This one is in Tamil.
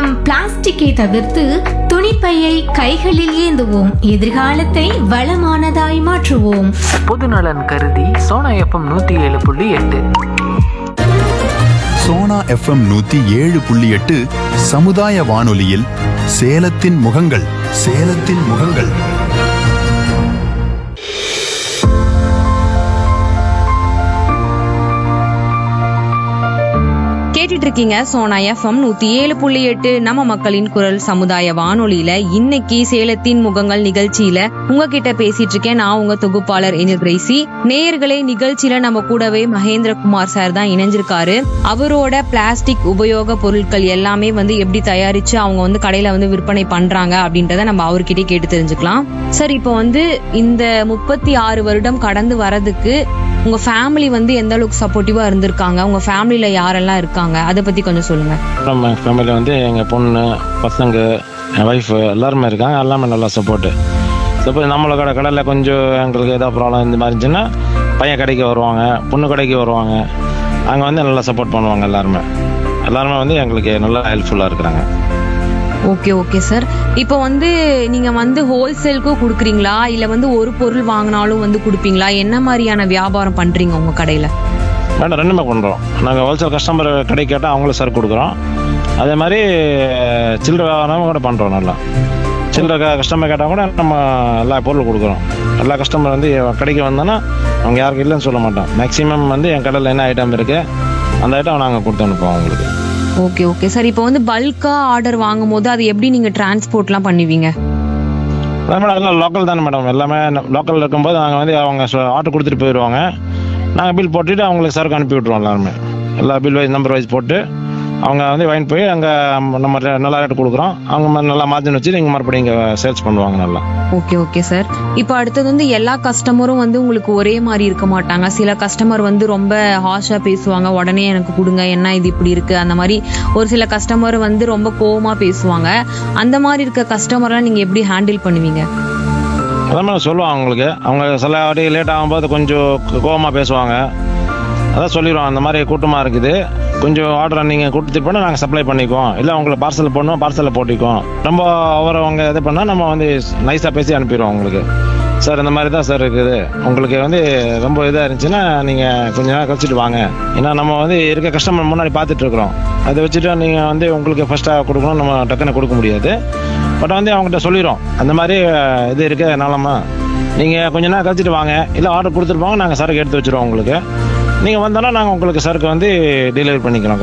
பயன்படுத்தும் பிளாஸ்டிக்கை தவிர்த்து துணிப்பையை கைகளில் ஏந்துவோம் எதிர்காலத்தை வளமானதாய் மாற்றுவோம் பொதுநலன் கருதி சோனா எஃப்எம் நூற்றி ஏழு புள்ளி எட்டு சோனா எஃப்எம் நூத்தி ஏழு புள்ளி எட்டு சமுதாய வானொலியில் சேலத்தின் முகங்கள் சேலத்தின் முகங்கள் கேட்டுட்டு இருக்கீங்க சோனா எஃப்எம் நூத்தி ஏழு புள்ளி எட்டு நம்ம மக்களின் குரல் சமுதாய வானொலியில இன்னைக்கு சேலத்தின் முகங்கள் நிகழ்ச்சியில உங்ககிட்ட பேசிட்டு இருக்கேன் நான் உங்க தொகுப்பாளர் ஏஞ்சல் கிரேசி நேயர்களே நிகழ்ச்சியில நம்ம கூடவே மகேந்திரகுமார் சார் தான் இணைஞ்சிருக்காரு அவரோட பிளாஸ்டிக் உபயோக பொருட்கள் எல்லாமே வந்து எப்படி தயாரிச்சு அவங்க வந்து கடையில வந்து விற்பனை பண்றாங்க அப்படின்றத நம்ம அவர்கிட்டயே கேட்டு தெரிஞ்சுக்கலாம் சார் இப்போ வந்து இந்த முப்பத்தி ஆறு வருடம் கடந்து வரதுக்கு உங்க ஃபேமிலி வந்து எந்த அளவுக்கு சப்போர்ட்டிவா இருந்திருக்காங்க உங்க ஃபேமிலில யாரெல்லாம் இருக்காங்க அதை பத்தி கொஞ்சம் சொல்லுங்க நம்ம ஃபேமிலியில் வந்து எங்கள் பொண்ணு பசங்க என் ஒய்ஃபு எல்லாருமே இருக்காங்க எல்லாமே நல்லா சப்போர்ட்டு சப்போஸ் நம்மளோட கடை கடையில் கொஞ்சம் எங்களுக்கு ஏதாவது ப்ராப்ளம் இந்த மாதிரி இருந்துச்சுன்னா பையன் கடைக்கு வருவாங்க பொண்ணு கடைக்கு வருவாங்க அங்கே வந்து நல்லா சப்போர்ட் பண்ணுவாங்க எல்லாருமே எல்லாருமே வந்து எங்களுக்கு நல்லா ஹெல்ப்ஃபுல்லாக இருக்கிறாங்க ஓகே ஓகே சார் இப்போ வந்து நீங்க வந்து ஹோல்சேலுக்கும் கொடுக்குறீங்களா இல்ல வந்து ஒரு பொருள் வாங்கினாலும் வந்து கொடுப்பீங்களா என்ன மாதிரியான வியாபாரம் பண்றீங்க உங்க கடையில மேடம் ரெண்டுமே பண்ணுறோம் நாங்கள் ஹோல்சேல் கஸ்டமர் கடை கேட்டால் அவங்களும் சரக்கு கொடுக்குறோம் அதே மாதிரி சில்லறை வியாபாரமும் கூட பண்ணுறோம் நல்லா சில்லறை கஸ்டமர் கேட்டால் கூட நம்ம எல்லா பொருள் கொடுக்குறோம் எல்லா கஸ்டமர் வந்து என் கடைக்கு வந்தோன்னா அவங்க யாருக்கும் இல்லைன்னு சொல்ல மாட்டோம் மேக்ஸிமம் வந்து என் கடையில் என்ன ஐட்டம் இருக்குது அந்த ஐட்டம் நாங்கள் கொடுத்து அனுப்புவோம் அவங்களுக்கு ஓகே ஓகே சார் இப்போ வந்து பல்கா ஆர்டர் வாங்கும் போது அது எப்படி நீங்க டிரான்ஸ்போர்ட்லாம் பண்ணுவீங்க அதான் மேடம் எல்லாம் லோக்கல் தானே மேடம் எல்லாமே லோக்கலில் இருக்கும்போது நாங்கள் வந்து அவங்க ஆர்டர் கொடுத்துட்டு போயிடுவாங்க நாங்கள் பில் போட்டுட்டு அவங்களுக்கு சரக்கு அனுப்பி விட்ருவோம் எல்லாருமே எல்லா பில் வைஸ் நம்பர் வைஸ் போட்டு அவங்க வந்து வாங்கிட்டு போய் அங்கே நம்ம re- நல்லா ரேட்டு கொடுக்குறோம் அவங்க ம- நல்லா மார்ஜின் வச்சு நீங்கள் மறுபடியும் இங்கே சேல்ஸ் பண்ணுவாங்க நல்லா ஓகே ஓகே சார் இப்போ அடுத்தது வந்து எல்லா கஸ்டமரும் வந்து உங்களுக்கு ஒரே மாதிரி இருக்க மாட்டாங்க சில கஸ்டமர் வந்து ரொம்ப ஹாஷா பேசுவாங்க உடனே எனக்கு கொடுங்க என்ன இது இப்படி இருக்கு அந்த மாதிரி ஒரு சில கஸ்டமர் வந்து ரொம்ப கோவமா பேசுவாங்க அந்த மாதிரி இருக்க கஸ்டமர்லாம் நீங்க எப்படி ஹேண்டில் பண்ணுவீங்க அதான் மேடம் சொல்லுவோம் அவங்களுக்கு அவங்க சில வாட்டி லேட் ஆகும்போது கொஞ்சம் கோவமாக பேசுவாங்க அதான் சொல்லிடுவோம் அந்த மாதிரி கூட்டமாக இருக்குது கொஞ்சம் ஆர்டரை நீங்கள் கொடுத்துட்டு போனால் நாங்கள் சப்ளை பண்ணிக்குவோம் இல்லை உங்களுக்கு பார்சல் பண்ணுவோம் பார்சலில் போட்டிக்குவோம் ரொம்ப ஓவர் அவங்க இது பண்ணால் நம்ம வந்து நைஸாக பேசி அனுப்பிடுவோம் உங்களுக்கு சார் இந்த மாதிரி தான் சார் இருக்குது உங்களுக்கு வந்து ரொம்ப இதாக இருந்துச்சுன்னா நீங்கள் கொஞ்ச நேரம் கழிச்சிட்டு வாங்க ஏன்னா நம்ம வந்து இருக்க கஸ்டமர் முன்னாடி பார்த்துட்டு இருக்கிறோம் அதை வச்சுட்டு நீங்கள் வந்து உங்களுக்கு ஃபஸ்ட்டாக கொடுக்கணும் நம்ம டக்குன்னு கொடுக்க முடியாது பட் வந்து அவங்ககிட்ட சொல்லிடுறோம் அந்த மாதிரி அஹ், இது இருக்கு நாளம்மா நீங்கள் கொஞ்ச நேரம் கழிச்சிட்டு வாங்க இல்லை ஆர்டர் கொடுத்துருப்பாங்க நாங்கள் சரக்கு எடுத்து வச்சிருவோம் உங்களுக்கு நீங்கள் வந்தோன்னா நாங்கள் உங்களுக்கு சரக்கு வந்து டெலிவரி பண்ணிக்கிறோம்